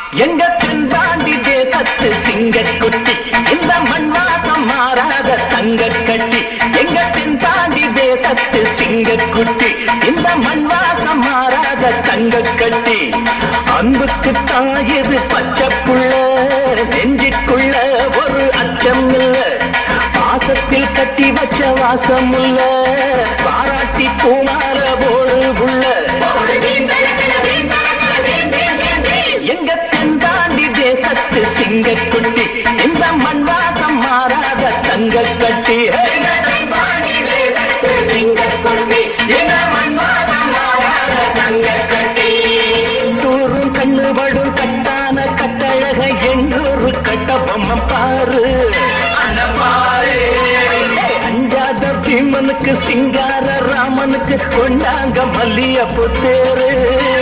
எங்க தென்பாண்டி தேசத்து சிங்கக்குட்டி இந்த மண்வாசம் மாறாத தங்க கட்டி எங்க தென்பாண்டி தேசத்து சிங்கக்குட்டி இந்த மண்வாசம் மாறாத தங்க கட்டி அன்புக்கு தாயது பச்சை புள்ள நெஞ்சிக்குள்ள ஒரு அச்சம் இல்ல பாசத்தில் கட்டி வச்ச வாசம் இல்ல பாராட்டி பூமால போடு புள்ள எங்க தென்காண்டி தேசத்து சிங்கக்குட்டி இந்த மண்வாசம் மாறாத தங்க கட்டி தூரும் கண்ணுபடும் கட்டான கட்டழக எங்கூரு கட்ட பொம்மை பாரு அஞ்சாத பீமனுக்கு சிங்கார ராமனுக்கு கொண்டாங்க மல்லியப்பு தேரு